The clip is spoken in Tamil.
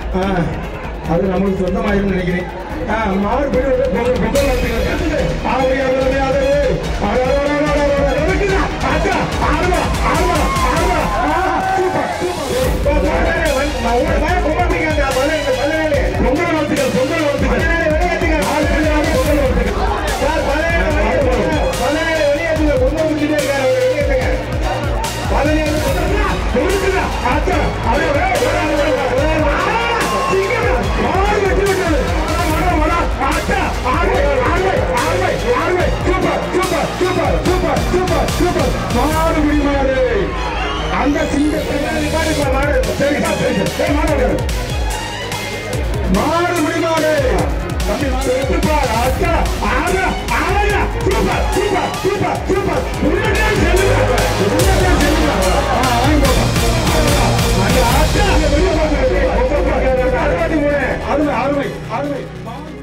ஆ, அது நமக்கு சொந்தமாயிரும் நினைக்கிறேன் ஆ, மாறு பெரிய பொங்கல் பொங்கல் வாழ்த்துக்கள். கத்துது. ஆவுடைய அருமை ஆதரவு. ஆடு, ஆடு, ஆடு, ஆடு, ஆடு, ஆடு. இருக்குதா? ஆச்சா, ஆடுவா, ஆடுவா, ஆடுவா. ஆ, சூப்பர், சூப்பர். இப்போ பதினேழு வந்து- நான் உங்களை தான் பொங்கல் பிடிக்காத. பதினேழு, பதினேழு. பொங்கல் வாழ்த்துக்கள், பொங்கல் வாழ்த்துக்கள். பதினேழு வெளியேற்றுங்க. ஆள் பதினாறு பொங்கல் வாழ்த்துக்கள். சார், பதினேழு வெளியேற்றுங்க. பதினேழு வெளியேற்றுங்க. பொங்கல் முடிச்சுட்டே இருக்காரு. அவரை வெளியேற்றுங்க. பதினேழு சொல்லுங்க. சொல்லுங்க. ஆச்சா, அது ஒரே, ஒரே, ஒரே, ஒரே, ஒரே. ஆ, சீக்கிரம். மாடு வெட்டி விட்டது. வர, வர, ஆச்சா, ஆர்வை, ஆர்வை, ஆர்வை, ஆர்வை. Super, super, super, super, super, super. மாடு முடி மாடு. அந்த சிங்கத்தை மாடு இப்ப மாடு சரி சரி சரி மாடு விடு. மாடு முடி மாடு தம்பி மாடு வெட்டுப்பார் ஆச்சா ஆகா ஆகா சூப்பர் சூப்பர் சூப்பர் சூப்பர் முன்னாடியே செல்லுங்க முன்னாடியே செல்லுங்க ஆ வாங்கி போங்க அந்த ஆச்சா வெளியே போங்க அறுபத்தி மூணு அருமை அருமை அருமை